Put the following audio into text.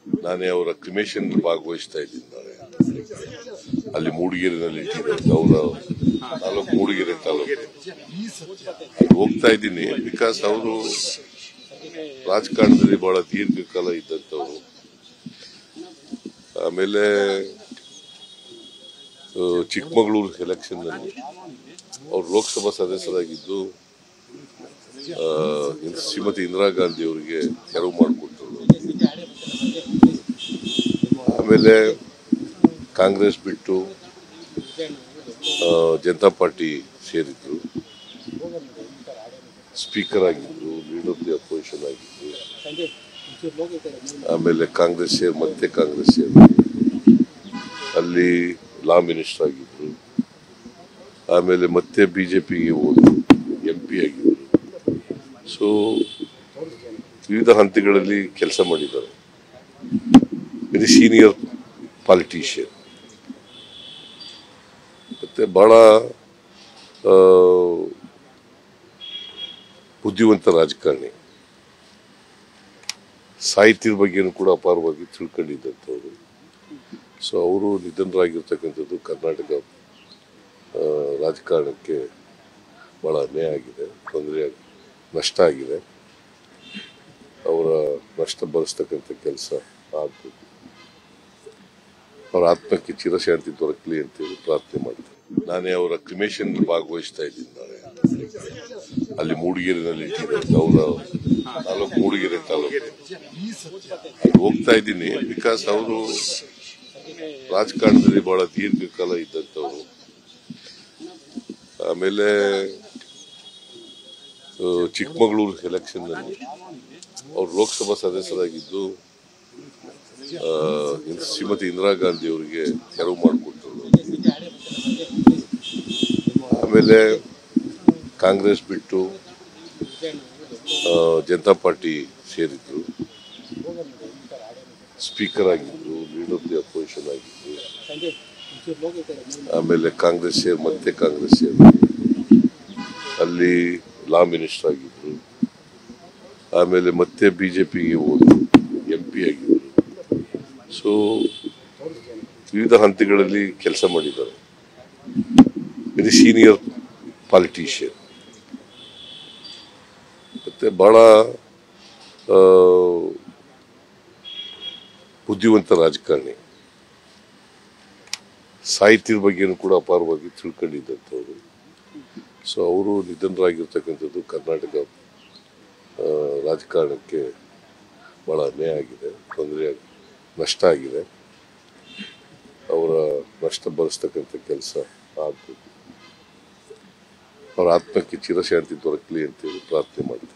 ನಾನೇ ಅವರ ಕ್ರಿಮೇಷನ್ ಭಾಗವಹಿಸ್ತಾ ಇದ್ದೀನಿ ನಾಳೆ ಅಲ್ಲಿ ಮೂಡಿಗೆರೆನಲ್ಲಿ ಇಟ್ಟಿದ್ದಾರೆ ಅವರ ತಾಲೂಕು ಮೂಡಿಗೆರೆ ತಾಲೂಕು ಅಲ್ಲಿ ಹೋಗ್ತಾ ಇದ್ದೀನಿ ಬಿಕಾಸ್ ಅವರು ರಾಜಕಾರಣದಲ್ಲಿ ಬಹಳ ದೀರ್ಘಕಾಲ ಇದ್ದಂಥವ್ರು ಆಮೇಲೆ ಆ, ಚಿಕ್ಕಮಗಳೂರು ಎಲೆಕ್ಷನ್ ನಲ್ಲಿ ಅವರು ಲೋಕಸಭಾ ಸದಸ್ಯರಾಗಿದ್ದು ಆ, ಶ್ರೀಮತಿ ಇಂದಿರಾ ಗಾಂಧಿ ಅವರಿಗೆ ತೆರವು ಮಾಡಿಕೊಟ್ಟರು ಆಮೇಲೆ ಕಾಂಗ್ರೆಸ್ ಬಿಟ್ಟು ಆ, ಜನತಾ ಪಾರ್ಟಿ ಸೇರಿದ್ರು ಸ್ಪೀಕರ್ ಆಗಿದ್ರು ಲೀಡರ್ ಆಫ್ ದಿ ಅಪೋಸಿಷನ್ ಆಗಿದ್ರು ಆಮೇಲೆ ಕಾಂಗ್ರೆಸ್ ಸೇರ್ ಮತ್ತೆ ಕಾಂಗ್ರೆಸ್ ಸೇರಿ ಅಲ್ಲಿ ಲಾ ಮಿನಿಸ್ಟರ್ ಆಗಿದ್ರು ಆಮೇಲೆ ಮತ್ತೆ ಬಿಜೆಪಿಗೆ ಹೋದ್ರು ಎಂ ಪಿ ಆಗಿದ್ರು ಸೊ ವಿವಿಧ ಹಂತಗಳಲ್ಲಿ ಕೆಲಸ ಮಾಡಿದ್ದಾರೆ ವೆರಿ ಸೀನಿಯರ್ ಪಾಲಿಟಿಷಿಯನ್ ಮತ್ತೆ ಬಹಳ ಆ, ಬುದ್ಧಿವಂತ ರಾಜಕಾರಣಿ ಸಾಹಿತ್ಯದ ಬಗ್ಗೆನೂ ಕೂಡ ಅಪಾರವಾಗಿ ತಿಳ್ಕೊಂಡಿದ್ದಂಥವ್ರು ಸೊ ಅವರು ನಿಧನರಾಗಿರ್ತಕ್ಕಂಥದ್ದು ಕರ್ನಾಟಕ ಆ, ರಾಜಕಾರಣಕ್ಕೆ ಬಹಳ ಅನ್ಯಾಯ ಆಗಿದೆ ತೊಂದರೆ ನಷ್ಟ ಆಗಿದೆ ಅವರ ನಷ್ಟ ಭರಿಸ್ತಕ್ಕಂಥ ಕೆಲಸ ಆಗಬೇಕು ಅವರ ಆತ್ಮಕ್ಕೆ ಚಿರಶಾಂತಿ ದೊರಕಲಿ ಅಂತೇಳಿ ಪ್ರಾರ್ಥನೆ ಮಾಡ್ತೇನೆ ನಾನೇ ಅವರ ಕ್ರಿಮೇಷನ್ ಭಾಗವಹಿಸ್ತಾ ಇದ್ದೀನಿ ನಾಳೆ ಅಲ್ಲಿ ಮೂಡಿಗೆರೆನಲ್ಲಿ ಇಟ್ಟಿದ್ದಾರೆ ಅವರ ತಾಲೂಕು ಮೂಡಿಗೆರೆ ತಾಲೂಕು ಅಲ್ಲಿ ಹೋಗ್ತಾ ಇದ್ದೀನಿ ಬಿಕಾಸ್ ಅವರು ರಾಜಕಾರಣದಲ್ಲಿ ಬಹಳ ದೀರ್ಘಕಾಲ ಇದ್ದಂಥವ್ರು ಆಮೇಲೆ ಆ, ಚಿಕ್ಕಮಗಳೂರು ಎಲೆಕ್ಷನ್ ನಲ್ಲಿ ಅವರು ಲೋಕಸಭಾ ಸದಸ್ಯರಾಗಿದ್ದು ಆ, ಶ್ರೀಮತಿ ಇಂದಿರಾ ಗಾಂಧಿ ಅವರಿಗೆ ತೆರವು ಮಾಡಿಕೊಟ್ಟರು ಆಮೇಲೆ ಕಾಂಗ್ರೆಸ್ ಬಿಟ್ಟು ಆ, ಜನತಾ ಪಾರ್ಟಿ ಸೇರಿದ್ರು ಸ್ಪೀಕರ್ ಆಗಿದ್ರು ಲೀಡರ್ ಆಫ್ ದಿ ಅಪೋಸಿಷನ್ ಆಗಿದ್ರು ಆಮೇಲೆ ಕಾಂಗ್ರೆಸ್ ಸೇರ್ ಮತ್ತೆ ಕಾಂಗ್ರೆಸ್ ಸೇರಿ ಅಲ್ಲಿ ಲಾ ಮಿನಿಸ್ಟರ್ ಆಗಿದ್ರು ಆಮೇಲೆ ಮತ್ತೆ ಬಿಜೆಪಿಗೆ ಹೋದ್ರು ಎಂ ಪಿ ಆಗಿದ್ರು ಸೊ ವಿವಿಧ ಹಂತಗಳಲ್ಲಿ ಕೆಲಸ ಮಾಡಿದ್ದಾರೆ ವೆರಿ ಸೀನಿಯರ್ ಪಾಲಿಟಿಷಿಯನ್ ಮತ್ತೆ ಬಹಳ ಆ, ಬುದ್ಧಿವಂತ ರಾಜಕಾರಣಿ ಸಾಹಿತ್ಯದ ಬಗ್ಗೆನೂ ಕೂಡ ಅಪಾರವಾಗಿ ತಿಳ್ಕೊಂಡಿದ್ದಂಥವ್ರು ಸೊ ಅವರು ನಿಧನರಾಗಿರ್ತಕ್ಕಂಥದ್ದು ಕರ್ನಾಟಕ ಆ, ರಾಜಕಾರಣಕ್ಕೆ ಬಹಳ ಅನ್ಯಾಯ ಆಗಿದೆ ತೊಂದರೆ ನಷ್ಟ ಆಗಿದೆ ಅವರ ನಷ್ಟ ಭರಿಸ್ತಕ್ಕಂಥ ಕೆಲಸ ಆಗಬೇಕು ಅವರ ಆತ್ಮಕ್ಕೆ ಚಿರಶಾಂತಿ ದೊರಕಲಿ ಅಂತೇಳಿ ಪ್ರಾರ್ಥನೆ ಮಾಡ್ತೇನೆ